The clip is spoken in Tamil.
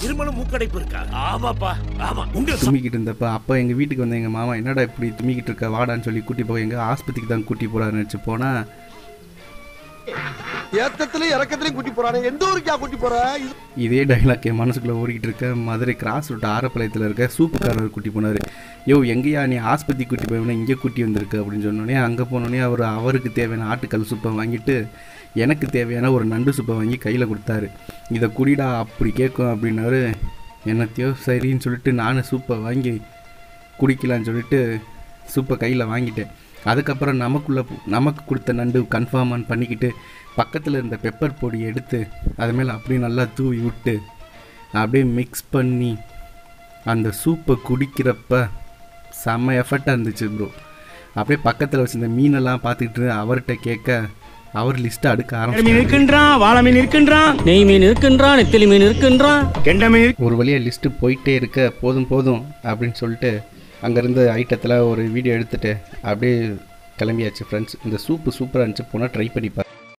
இருமலும் மூக்கடைப்பு இருக்கா ஆமாப்பா ஆமா உங்க தும்மிக்கிட்டு இருந்தப்ப அப்போ எங்கள் வீட்டுக்கு வந்த எங்கள் மாமா என்னடா இப்படி தும்மிக்கிட்டு இருக்க வாடான்னு சொல்லி கூட்டி போய் எங்கள் ஆஸ்பத்திரிக்கு தான் கூட்டி போகிறான்னு நினச்சி போனால் ஏத்தத்திலயும் இறக்கத்திலயும் கூட்டி போறானே எந்த ஊருக்கா கூட்டி போற இது- இதே டைலாக் என் மனசுக்குள்ளே ஓடிக்கிட்டு இருக்க மதுரை கிராஸ் ரூட் ஆரப்பாளையத்தில் இருக்க சூப்புக்காரர் கூட்டி போனார் யோ எங்கேயா நீ ஆஸ்பத்திரி கூட்டி போய் இங்கே கூட்டி வந்திருக்கு அப்படின்னு சொன்னோடனே அங்கே போனோடனே அவர் அவருக்கு தேவையான ஆட்டுக்கல் சூப்பை வாங்கிட்டு எனக்கு தேவையான ஒரு நண்டு சூப்பை வாங்கி கையில் கொடுத்தாரு இதை குடிடா அப்படி கேட்கும் அப்படின்னாரு என்னத்தையோ சரின்னு சொல்லிட்டு நானும் சூப்பை வாங்கி குடிக்கலான்னு சொல்லிட்டு சூப்பை கையில் வாங்கிட்டேன் அதுக்கப்புறம் நமக்குள்ளே நமக்கு கொடுத்த நண்டு கன்ஃபார்மான் பண்ணிக்கிட்டு பக்கத்தில் இருந்த பெப்பர் பொடி எடுத்து அது மேலே அப்படியே நல்லா தூவி விட்டு அப்படியே மிக்ஸ் பண்ணி அந்த சூப்பை குடிக்கிறப்ப செம்ம எஃபர்ட்டாக இருந்துச்சு ப்ரோ அப்படியே பக்கத்தில் வச்சிருந்த மீனெல்லாம் பார்த்துக்கிட்டு அவர்கிட்ட கேட்க அவர் லிஸ்ட்டை அடுக்க மீன் ஆரம்பிச்சாரு இருக்கின்றான் வாழை மீன் இருக்கின்றான் நெய் மீன் இருக்கின்றான் நெத்திலி மீன் இருக்கின்றான் கெண்ட மீன் ஒரு வழியாக லிஸ்ட்டு போயிட்டே இருக்க போதும் போதும் அப்படின்னு சொல்லிட்டு அங்கேருந்து ஐட்டத்தில் ஒரு வீடியோ எடுத்துட்டு அப்படியே கிளம்பியாச்சு ஃப்ரெண்ட்ஸ் இந்த சூப்பு சூப்பராக இருந்துச்சு போனால் ட்ரை பண்ணி பாரு